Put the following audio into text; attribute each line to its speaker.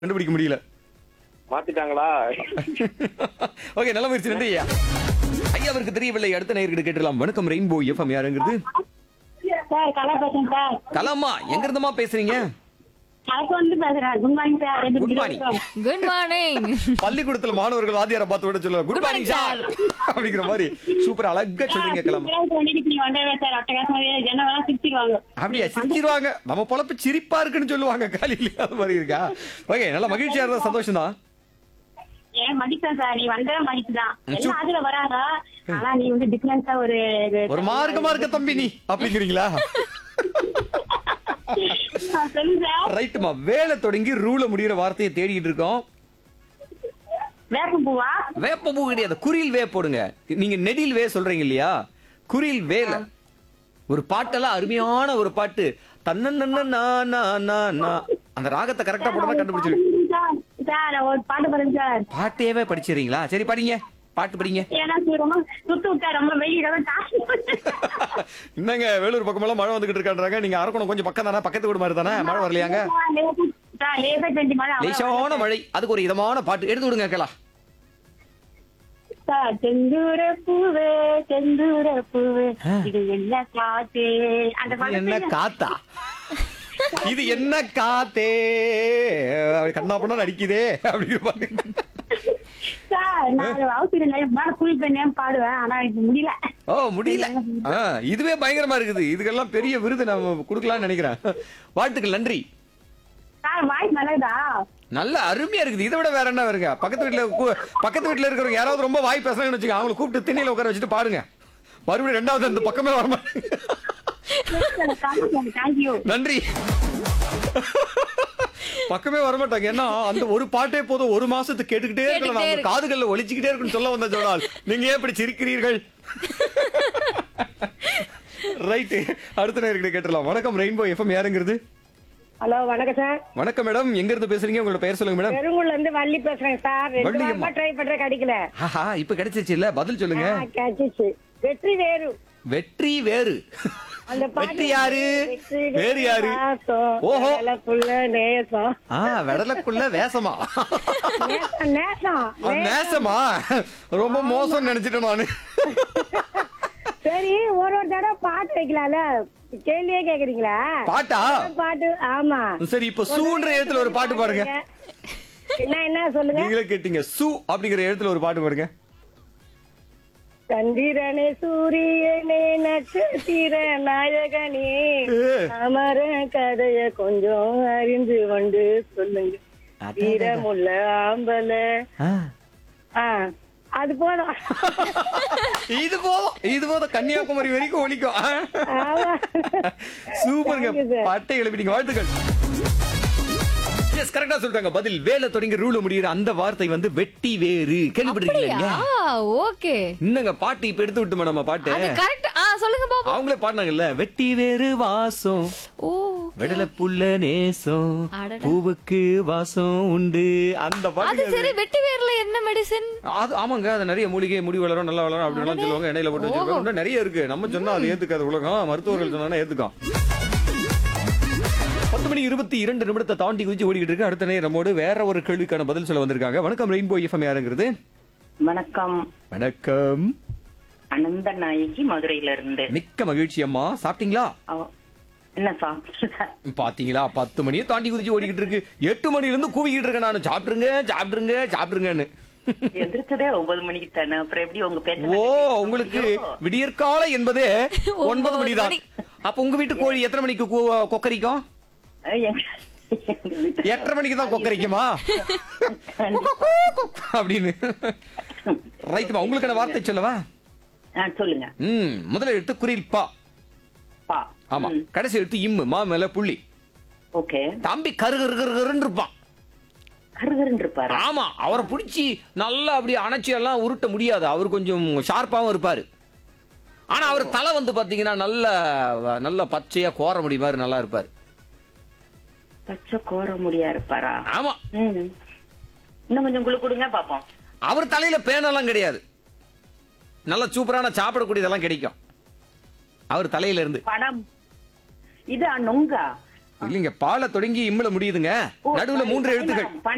Speaker 1: கண்டுபிடிக்க முடியல
Speaker 2: மாத்திட்டாங்களா
Speaker 1: ஓகே நல்ல முயற்சி நன்றி ஐயா ஐயா அவருக்கு தெரியவில்லை அடுத்த நேயர்கிட்ட கேட்டுலாம் வணக்கம் ரெயின்போ எஃப்எம் யாருங்கிறது
Speaker 3: சார் கலா பேசுறேன் சார்
Speaker 1: கலாமா எங்க இருந்தமா பேசுறீங்க
Speaker 3: கலக்கு வந்து பேசுறேன் குட் மார்னிங் சார் ரெண்டு
Speaker 1: Good
Speaker 3: பேரும்
Speaker 1: morning.
Speaker 3: இருக்கோம்.
Speaker 4: குட் மார்னிங்
Speaker 1: பள்ளிக்கூடத்துல மாணவர்கள் வாத்தியார பார்த்து விட சொல்லுவாங்க குட் மார்னிங் சார் அப்படிங்கிற மாதிரி சூப்பர் அழகா சொல்றீங்க கலாமா
Speaker 3: கிளாஸ் வண்டிக்கு நீ வந்தவே சார் அட்டகாசமாவே ஜனவெல்லாம் சிரிச்சிருவாங்க
Speaker 1: அப்படியா சிரிச்சிருவாங்க நம்ம பொழப்பு சிரிப்பா இருக்குன்னு சொல்லுவாங்க காலையில அது மாதிரி இருக்கா ஓகே நல்ல மகிழ்ச்சியா இருந்தா சந்தோஷம் தான்
Speaker 3: ஏன் மதிப்பேன் சார் நீ வந்தவே மதிப்புதான்
Speaker 1: ம்,
Speaker 3: எல்லாம் அதுல வராதா ஆனா நீ வந்து டிஃபரன்ஸா ஒரு
Speaker 1: ஒரு மார்க்கமா இருக்க தம்பி நீ அப்படிங்கிறீங்களா
Speaker 3: ஆ, சொல்லுங்க சார்
Speaker 1: ரைட்டுமா வேலை தொடங்கி ரூல முடியிற வார்த்தையை தேடிட்டு இருக்கோம்
Speaker 3: வேப்பம் பூவா
Speaker 1: வேப்ப பூ கிடையாது குறில் வே போடுங்க நீங்க நெடில் வே சொல்றீங்க இல்லையா குறில் வேல ஒரு பாட்டெல்லாம் அருமையான ஒரு பாட்டு தன்னன்னா அந்த ராகத்தை கரெக்டா போட்டா கண்டுபிடிச்சிரு
Speaker 3: சார், சார் ஒரு பாட்டு பாருங்க சார்
Speaker 1: பாட்டையவே படிச்சிடுறீங்களா சரி படிங்க பாட்டு படிங்க
Speaker 3: ஏன்னா சார் ரொம்ப சுத்து விட்டா ரொம்ப வெயில் காசு
Speaker 1: என்னங்க வேலூர் பக்கமெல்லாம் மழை வந்துகிட்டு இருக்கான்றாங்க நீங்க அரக்கணும் கொஞ்சம் பக்கம் தானே பக்கத்து வீடு மாதிரி தானே மழை வரலையாங்க
Speaker 3: சார் லேசா செஞ்சு மழை அவ்வளவு
Speaker 1: லேசான மழை அதுக்கு ஒரு இதமான பாட்டு எடுத்து விடுங்க கேளா
Speaker 3: சார் செந்தூர பூவே செந்தூர பூவே
Speaker 1: ஆ.
Speaker 3: இது என்ன காத்து அந்த
Speaker 1: இது என்ன
Speaker 3: படத்துல
Speaker 1: காத்தா இது என்ன காத்தே அப்படி கண்ணா பண்ணா நடிக்குதே அப்படிங்கிற மாதிரி
Speaker 3: சார் நான் அவசரம் மேல குழி பண்ணேன் பாடுவேன் ஆனா இப்ப முடியல
Speaker 1: ஓ முடியல ஆ, இதுவே பயங்கரமா இருக்குது இதுக்கெல்லாம் பெரிய விருது நம்ம கொடுக்கலாம்னு நினைக்கிறேன் வாழ்த்துக்கள் நன்றி
Speaker 3: சார் வாய்ஸ் நல்லதா
Speaker 1: நல்ல அருமையா இருக்குது இதை விட வேற என்ன வருங்க பக்கத்து வீட்டுல கூ- பக்கத்து வீட்டுல இருக்கிறவங்க யாராவது ரொம்ப வாய் பேசுறாங்கன்னு வச்சுக்கோங்க அவங்களை கூப்பிட்டு திண்ணையில உட்கார வச்சுட்டு பாடுங்க மறுபடியும் ரெண்டாவது அந்த பக்கமே வர மாட்டேங்க
Speaker 3: தேங்க்யூ
Speaker 1: நன்றி பக்கமே வரமாட்டாங்க ஏன்னா அந்த ஒரு பாட்டே போதும் ஒரு மாசத்துக்கு கேட்டுக்கிட்டே இருக்கலாம்
Speaker 4: கேட்டுக்கிட்டே
Speaker 1: நம்ம காதுகள்ல ஒலிச்சுக்கிட்டே இருக்குன்னு சொல்ல வந்த ஜோனால் நீங்க ஏன் இப்படி சிரிக்கிறீர்கள் ரைட்டு அடுத்த நேரத்தை கேட்டலாம் வணக்கம் ரெயின்போ எஃப்எம் யாருங்கிறது
Speaker 5: ஹலோ வணக்கம் சார்
Speaker 1: வணக்கம் மேடம் எங்க இருந்து பேசுறீங்க உங்களோட பெயர் சொல்லுங்க மேடம்
Speaker 5: பெருங்குள்ள இருந்து வள்ளி பேசுறேன் சார் ரெண்டு
Speaker 1: வள்ளியம்மா.
Speaker 5: வாரமா ட்ரை பண்றேன் கிடைக்கல
Speaker 1: ஆஹா இப்ப கிடைச்சிருச்சு இல்ல பதில் சொல்லுங்க
Speaker 5: ஆ, கிடைச்சிச்சு வெற்றி வேறு
Speaker 1: வெற்றி வேறு
Speaker 5: அந்த பாட்டு
Speaker 1: வெற்றி யாரு
Speaker 5: வெற்றி
Speaker 1: வேறு யாரு
Speaker 5: வாசம்,
Speaker 1: ஓஹோ
Speaker 5: கடலுக்குள்ள நேசம்
Speaker 1: ஆ வெடலக்குள்ள வேசமா
Speaker 5: நேசம் நேசம்
Speaker 1: அது நேசமா ரொம்ப மோசம் நினைச்சிட்டேன் நானு
Speaker 5: சரி ஒரு ஒரு தடவை பாட்டு வைக்கலாம்ல கேள்வியே கேக்குறீங்களா
Speaker 1: பாட்டா
Speaker 5: பாட்டு ஆமா
Speaker 1: சரி இப்ப சூன்ற எழுத்துல ஒரு பாட்டு பாடுங்க
Speaker 5: என்ன என்ன சொல்லுங்க
Speaker 1: நீங்களே கேட்டீங்க சு அப்படிங்கிற எழுத்துல ஒரு பாட்டு பாடுங்க
Speaker 5: சந்திரனே சூரியனே நட்சத்திர நாயகனே
Speaker 1: ஏ.
Speaker 5: அமர கதைய கொஞ்சம் அறிந்து கொண்டு சொல்லுங்க வீரமுள்ள ஆம்பல ஆ அது போதும்
Speaker 1: இது போதும் இது போதும் கன்னியாகுமரி வரைக்கும் ஒலிக்கும்
Speaker 5: ஆமா
Speaker 1: சூப்பருங்க
Speaker 5: Thank you, sir.
Speaker 1: பாட்டை எழுப்பிட்டீங்க வாழ்த்துக்கள் எஸ் கரெக்டா சொல்றாங்க பதில் வேலை தொடங்கி ரூல முடியிற அந்த வார்த்தை வந்து வெட்டி வேறு கேள்விப்பட்டிருக்கீங்க
Speaker 4: ஓகே
Speaker 1: இன்னங்க பாட்டு இப்ப எடுத்து விட்டுமா நம்ம பாட்டு
Speaker 4: அது கரெக்ட் ஆ சொல்லுங்க பாப்போம்
Speaker 1: அவங்களே பாடினாங்கல்ல வெட்டி வேறு வாசம்
Speaker 4: ஓ
Speaker 1: வெடல புள்ள நேசம்
Speaker 4: அடடா.
Speaker 1: பூவுக்கு வாசம் உண்டு அந்த
Speaker 4: அது
Speaker 1: பாட்டு
Speaker 4: சரி வெட்டி வேர்ல என்ன மெடிசின்
Speaker 1: அது ஆமாங்க அது நிறைய மூலிகை முடி வளரும் நல்லா வளரும் அப்படி எல்லாம் சொல்லுவாங்க எண்ணெயில போட்டு வச்சிருக்காங்க இன்னும் நிறைய இருக்கு நம்ம சொன்னா அது ஏத்துக்காது உலகம் மருத்துவர்கள் சொன்னா ஏத்துக்கும் பத்து மணி இருபத்தி இரண்டு நிமிடத்தை தாண்டி குதிச்சு ஓடிக்கிட்டு இருக்கு அடுத்த நேரம் நம்மோடு வேற ஒரு கேள்விக்கான பதில் சொல்ல வந்திருக்காங்க வணக்கம் ரெயின்போ எஃப்எம் யாருங்கிறது
Speaker 6: வணக்கம்
Speaker 1: வணக்கம்
Speaker 6: அனந்த நாயகி மதுரையில இருந்து
Speaker 1: மிக்க மகிழ்ச்சி அம்மா சாப்பிட்டீங்களா
Speaker 6: அவ- என்ன சாப்பிட்டு
Speaker 1: பாத்தீங்களா பத்து மணியை தாண்டி குதிச்சு ஓடிக்கிட்டு இருக்கு எட்டு மணில இருந்து கூவிக்கிட்டு இருக்கேன் நான் சாப்பிட்டுருங்க சாப்பிட்டுருங்க சாப்பிட்டுருங்கன்னு
Speaker 6: எந்திரிச்சதே ஒன்பது மணிக்கு தானே அப்புறம் எப்படி உங்க பேச்ச
Speaker 1: ஓ உங்களுக்கு விடியற்காலை என்பதே ஒன்பது மணிதான் அப்ப உங்க வீட்டு கோழி எத்தனை மணிக்கு கூ- கொக்கரிக்கும் எட்டரை மணிக்கு தான் கொக்கரிக்குமா அப்படின்னு ரைட்டுமா உங்களுக்கான வார்த்தை சொல்லவா
Speaker 6: சொல்லுங்க
Speaker 1: ம் முதல்ல எழுத்து குறில் பா
Speaker 6: பா
Speaker 1: ஆமா கடைசி எழுத்து இம்மு மா மேல புள்ளி
Speaker 6: ஓகே
Speaker 1: தம்பி கரு கரு கரு கருன்னு இருப்பான்
Speaker 6: கருகருன்னு இருப்பாரு
Speaker 1: ஆமா அவரை பிடிச்சி நல்லா அப்படி அணைச்சி எல்லாம் உருட்ட முடியாது அவர் கொஞ்சம் ஷார்ப்பாவும் இருப்பாரு ஆனா அவர் தலை வந்து பாத்தீங்கன்னா நல்ல நல்ல பச்சையா கோர முடி மாதிரி நல்லா இருப்பாரு
Speaker 6: பச்சை கோர முடியா இருப்பாரா
Speaker 1: ஆமா
Speaker 6: ம். இன்னும் கொஞ்சம் குழு கொடுங்க பாப்போம்
Speaker 1: அவர் தலையில பேனெல்லாம் கிடையாது நல்ல சூப்பரான சாப்பிடக்கூடியதெல்லாம் கிடைக்கும் அவர் தலையில இருந்து
Speaker 6: படம் இது நொங்கா
Speaker 1: இல்லைங்க பாலை தொடங்கி இம்முல முடியுதுங்க
Speaker 6: ஓ,
Speaker 1: நடுவுல மூன்று
Speaker 6: பனை
Speaker 1: எழுத்துக்கள்
Speaker 6: மரம், பனை